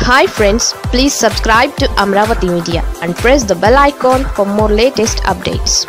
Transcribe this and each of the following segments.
hi friends please subscribe to Amaravati media and press the bell icon for more latest updates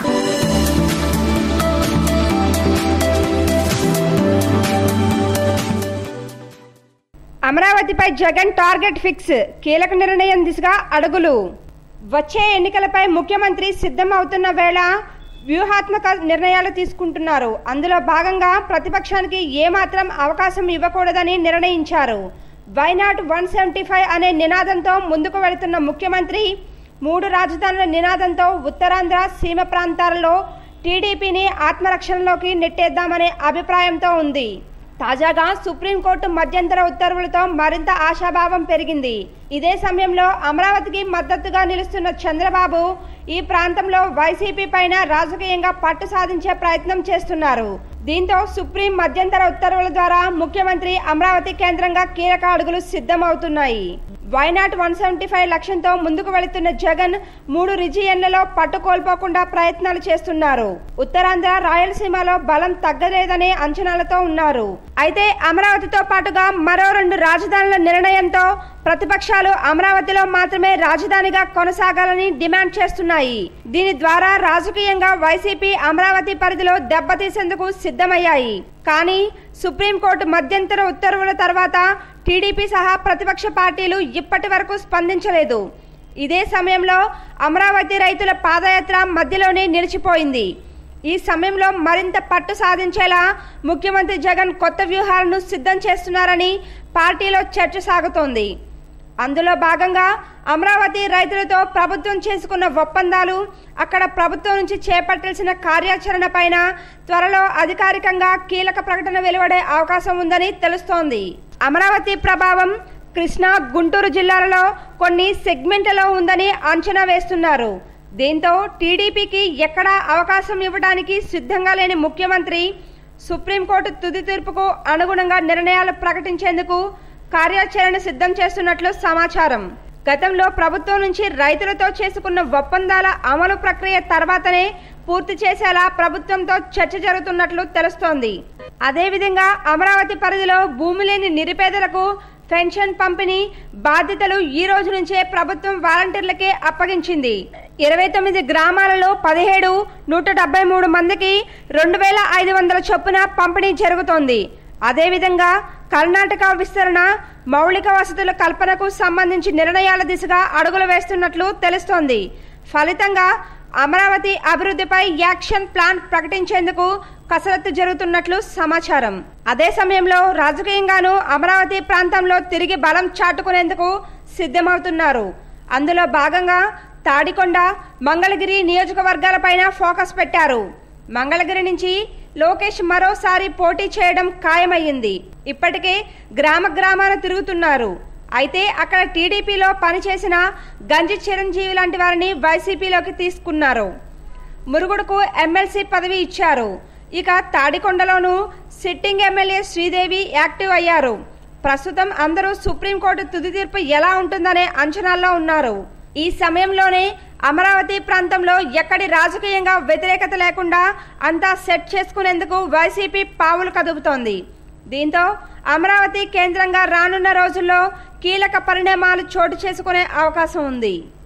అమరావతిపై Jagan target fix కీలక నిర్ణయం దిశగా అడుగులు వచ్చే ఎన్నికలపై ముఖ్యమంత్రి సిద్ధం అవుతున్న వేళ వ్యూహాత్మక నిర్ణయాలు తీసుకుంటున్నారు అందులో భాగంగా ప్రతిపక్షానికి ఏమాత్రం అవకాశం ఇవ్వకూడదని నిర్ణయించారు వైనాట్ వన్ సెవెంటీ ఫైవ్ అనే నినాదంతో ముందుకు వెళుతున్న ముఖ్యమంత్రి మూడు రాజధానుల నినాదంతో ఉత్తరాంధ్ర సీమ ప్రాంతాలలో టీడీపీని ఆత్మరక్షణలోకి నెట్టేద్దామనే అభిప్రాయంతో ఉంది తాజాగా సుప్రీంకోర్టు మధ్యంతర ఉత్తర్వులతో మరింత ఆశాభావం పెరిగింది ఇదే సమయంలో అమరావతికి మద్దతుగా నిలుస్తున్న చంద్రబాబు ఈ ప్రాంతంలో వైసీపీ పైన రాజకీయంగా పట్టు సాధించే ప్రయత్నం చేస్తున్నారు దీంతో సుప్రీం మధ్యంతర ఉత్తర్వుల ద్వారా ముఖ్యమంత్రి అమరావతి కేంద్రంగా కీలక అడుగులు సిద్ధమవుతున్నాయి వైనాట్ వన్ సెవెంటీ ఫైవ్ లక్ష్యంతో ముందుకు వెళుతున్న జగన్ మూడు రిజియన్లలో పట్టు కోల్పోకుండా ప్రయత్నాలు చేస్తున్నారు ఉత్తరాంధ్ర రాయలసీమలో బలం తగ్గలేదనే అంచనాలతో ఉన్నారు అయితే అమరావతితో పాటుగా మరో రెండు రాజధానుల నిర్ణయంతో ప్రతిపక్షాలు అమరావతిలో మాత్రమే రాజధానిగా కొనసాగాలని డిమాండ్ చేస్తున్నాయి దీని ద్వారా రాజకీయంగా వైసీపీ అమరావతి పరిధిలో దెబ్బతీసేందుకు సిద్ధమయ్యాయి కానీ సుప్రీంకోర్టు మధ్యంతర ఉత్తర్వుల తర్వాత టీడీపీ సహా ప్రతిపక్ష పార్టీలు ఇప్పటి వరకు స్పందించలేదు ఇదే సమయంలో అమరావతి రైతుల పాదయాత్ర మధ్యలోనే నిలిచిపోయింది ఈ సమయంలో మరింత పట్టు సాధించేలా ముఖ్యమంత్రి జగన్ కొత్త వ్యూహాలను సిద్ధం చేస్తున్నారని పార్టీలో చర్చ సాగుతోంది అందులో భాగంగా అమరావతి రైతులతో ప్రభుత్వం చేసుకున్న ఒప్పందాలు అక్కడ ప్రభుత్వం నుంచి చేపట్టాల్సిన కార్యాచరణ పైన త్వరలో అధికారికంగా కీలక ప్రకటన వెలువడే అవకాశం ఉందని తెలుస్తోంది అమరావతి ప్రభావం కృష్ణా గుంటూరు జిల్లాలలో కొన్ని సెగ్మెంట్లలో ఉందని అంచనా వేస్తున్నారు దీంతో టీడీపీకి ఎక్కడా అవకాశం ఇవ్వడానికి సిద్ధంగా లేని ముఖ్యమంత్రి సుప్రీంకోర్టు తుది తీర్పుకు అనుగుణంగా నిర్ణయాలు ప్రకటించేందుకు కార్యాచరణ సిద్ధం చేస్తున్నట్లు సమాచారం గతంలో ప్రభుత్వం నుంచి రైతులతో చేసుకున్న ఒప్పందాల అమలు ప్రక్రియ తర్వాతనే పూర్తి చేసేలా ప్రభుత్వంతో చర్చ జరుగుతున్నట్లు తెలుస్తోంది అదేవిధంగా అమరావతి పరిధిలో భూమి లేని నిరుపేదలకు పెన్షన్ పంపిణీ బాధ్యతలు ఈ రోజు నుంచే ప్రభుత్వం వాలంటీర్లకే అప్పగించింది ఇరవై తొమ్మిది గ్రామాలలో పదిహేడు నూట డెబ్బై మూడు మందికి రెండు వేల ఐదు వందల చొప్పున పంపిణీ జరుగుతోంది అదేవిధంగా కర్ణాటక విస్తరణ మౌలిక వసతుల కల్పనకు సంబంధించి నిర్ణయాల దిశగా అడుగులు వేస్తున్నట్లు తెలుస్తోంది ఫలితంగా అమరావతి అభివృద్ధిపై యాక్షన్ ప్లాన్ ప్రకటించేందుకు కసరత్తు జరుగుతున్నట్లు సమాచారం అదే సమయంలో రాజకీయంగానూ అమరావతి ప్రాంతంలో తిరిగి బలం చాటుకునేందుకు సిద్ధమవుతున్నారు అందులో భాగంగా తాడికొండ మంగళగిరి నియోజకవర్గాలపైన ఫోకస్ పెట్టారు మంగళగిరి నుంచి లోకేష్ మరోసారి పోటీ చేయడం ఖాయమయ్యింది ఇప్పటికే గ్రామ గ్రామాన తిరుగుతున్నారు అయితే అక్కడ టీడీపీలో పనిచేసిన గంజి చిరంజీవి లాంటి వారిని వైసీపీలోకి తీసుకున్నారు మురుగుడుకు ఎమ్మెల్సీ పదవి ఇచ్చారు ఇక తాడికొండలోనూ సిట్టింగ్ ఎమ్మెల్యే శ్రీదేవి యాక్టివ్ అయ్యారు ప్రస్తుతం అందరూ సుప్రీంకోర్టు తుది తీర్పు ఎలా ఉంటుందనే అంచనాల్లో ఉన్నారు ఈ సమయంలోనే అమరావతి ప్రాంతంలో ఎక్కడి రాజకీయంగా వ్యతిరేకత లేకుండా అంతా సెట్ చేసుకునేందుకు వైసీపీ పావులు కదుపుతోంది దీంతో అమరావతి కేంద్రంగా రానున్న రోజుల్లో కీలక పరిణామాలు చోటు చేసుకునే అవకాశం ఉంది